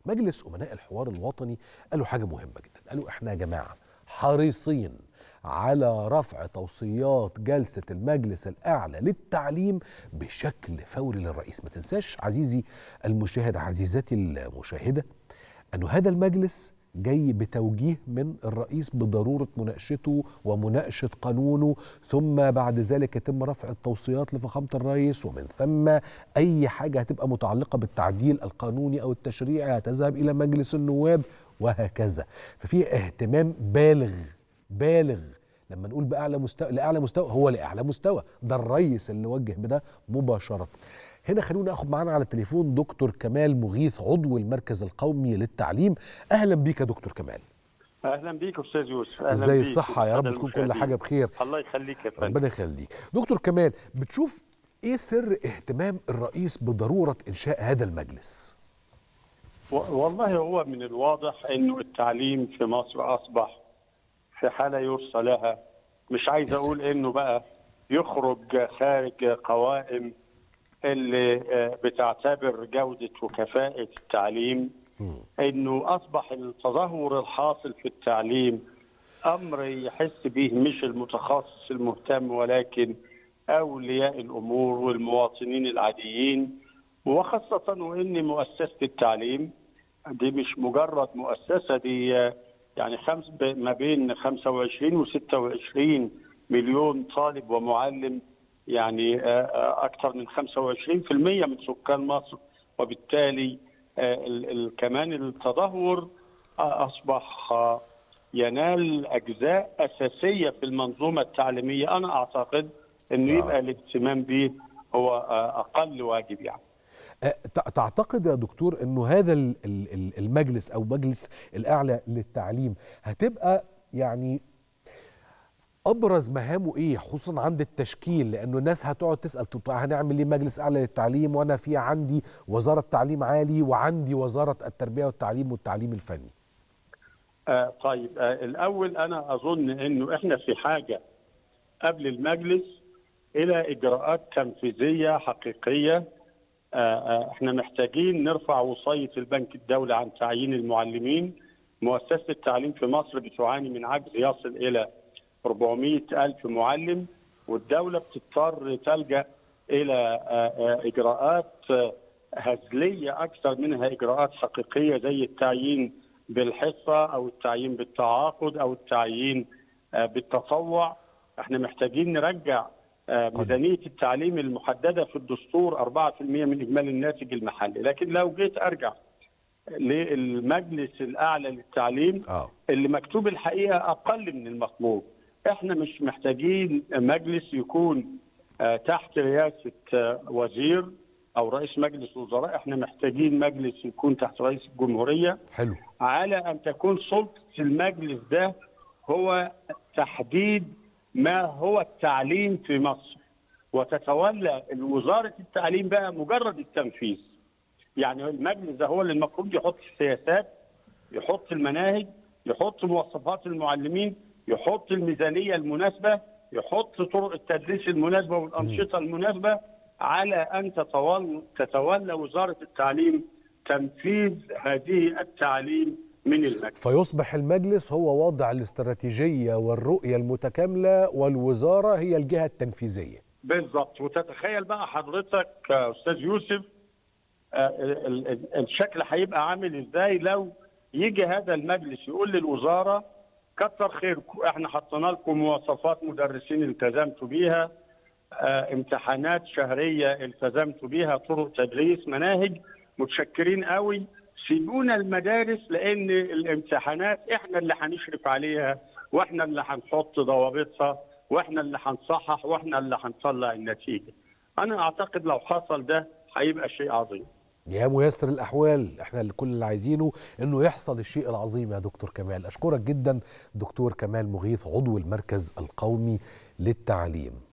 مجلس امناء الحوار الوطني قالوا حاجه مهمه جدا قالوا احنا يا جماعه حريصين على رفع توصيات جلسة المجلس الأعلى للتعليم بشكل فوري للرئيس ما تنساش عزيزي المشاهد عزيزتي المشاهدة أن هذا المجلس جاي بتوجيه من الرئيس بضرورة مناقشته ومناقشة قانونه ثم بعد ذلك يتم رفع التوصيات لفخامة الرئيس ومن ثم أي حاجة هتبقى متعلقة بالتعديل القانوني أو التشريعي هتذهب إلى مجلس النواب وهكذا ففي اهتمام بالغ بالغ لما نقول باعلى مستوى لاعلى مستوى هو لاعلى مستوى ده الرئيس اللي وجه بده مباشره هنا خلونا ناخد معانا على التليفون دكتور كمال مغيث عضو المركز القومي للتعليم اهلا بيك يا دكتور كمال اهلا بيك استاذ يوسف ازاي الصحه يا رب تكون كل حاجه بخير الله يخليك يا فندم ربنا يخليك دكتور كمال بتشوف ايه سر اهتمام الرئيس بضروره انشاء هذا المجلس والله هو من الواضح انه التعليم في مصر اصبح في حاله يرثى لها مش عايز اقول انه بقى يخرج خارج قوائم اللي بتعتبر جوده وكفاءه التعليم انه اصبح التدهور الحاصل في التعليم امر يحس به مش المتخصص المهتم ولكن اولياء الامور والمواطنين العاديين وخاصه وان مؤسسه التعليم دي مش مجرد مؤسسه دي يعني خمس ما بين 25 و 26 مليون طالب ومعلم يعني اكثر من 25% من سكان مصر وبالتالي كمان التدهور اصبح ينال اجزاء اساسيه في المنظومه التعليميه انا اعتقد انه يبقى الاهتمام به هو اقل واجب يعني تعتقد يا دكتور انه هذا المجلس او مجلس الاعلى للتعليم هتبقى يعني ابرز مهامه ايه خصوصا عند التشكيل لانه الناس هتقعد تسال طب هنعمل ليه مجلس اعلى للتعليم وانا في عندي وزاره تعليم عالي وعندي وزاره التربيه والتعليم والتعليم الفني آه طيب آه الاول انا اظن انه احنا في حاجه قبل المجلس الى اجراءات تنفيذيه حقيقيه احنا محتاجين نرفع وصيه البنك الدولي عن تعيين المعلمين مؤسسه التعليم في مصر بتعاني من عجز يصل الى 400 الف معلم والدوله بتضطر تلجا الى اجراءات هزليه اكثر منها اجراءات حقيقيه زي التعيين بالحصه او التعيين بالتعاقد او التعيين بالتطوع احنا محتاجين نرجع ميزانيه التعليم المحدده في الدستور 4% من اجمالي الناتج المحلي، لكن لو جيت ارجع للمجلس الاعلى للتعليم آه. اللي مكتوب الحقيقه اقل من المطلوب، احنا مش محتاجين مجلس يكون تحت رئاسه وزير او رئيس مجلس وزراء، احنا محتاجين مجلس يكون تحت رئيس الجمهوريه حلو على ان تكون سلطه المجلس ده هو تحديد ما هو التعليم في مصر وتتولى وزارة التعليم بقى مجرد التنفيذ يعني المجلس ده هو اللي المفروض يحط السياسات يحط المناهج يحط مواصفات المعلمين يحط الميزانية المناسبة يحط طرق التدريس المناسبة والأنشطة المناسبة على أن تتولى, تتولى وزارة التعليم تنفيذ هذه التعليم من المجلس فيصبح المجلس هو وضع الاستراتيجية والرؤية المتكاملة والوزارة هي الجهة التنفيذية بالضبط وتتخيل بقى حضرتك أستاذ يوسف الشكل هيبقى عامل ازاي لو يجي هذا المجلس يقول للوزارة كتر خيركم احنا حطينا لكم مواصفات مدرسين التزمتوا بيها امتحانات شهرية التزمتوا بيها طرق تدريس مناهج متشكرين قوي سيبونا المدارس لان الامتحانات احنا اللي هنشرف عليها واحنا اللي هنحط ضوابطها واحنا اللي هنصحح واحنا اللي هنطلع النتيجه. انا اعتقد لو حصل ده هيبقى شيء عظيم. يا ميسر الاحوال احنا اللي كل اللي عايزينه انه يحصل الشيء العظيم يا دكتور كمال اشكرك جدا دكتور كمال مغيث عضو المركز القومي للتعليم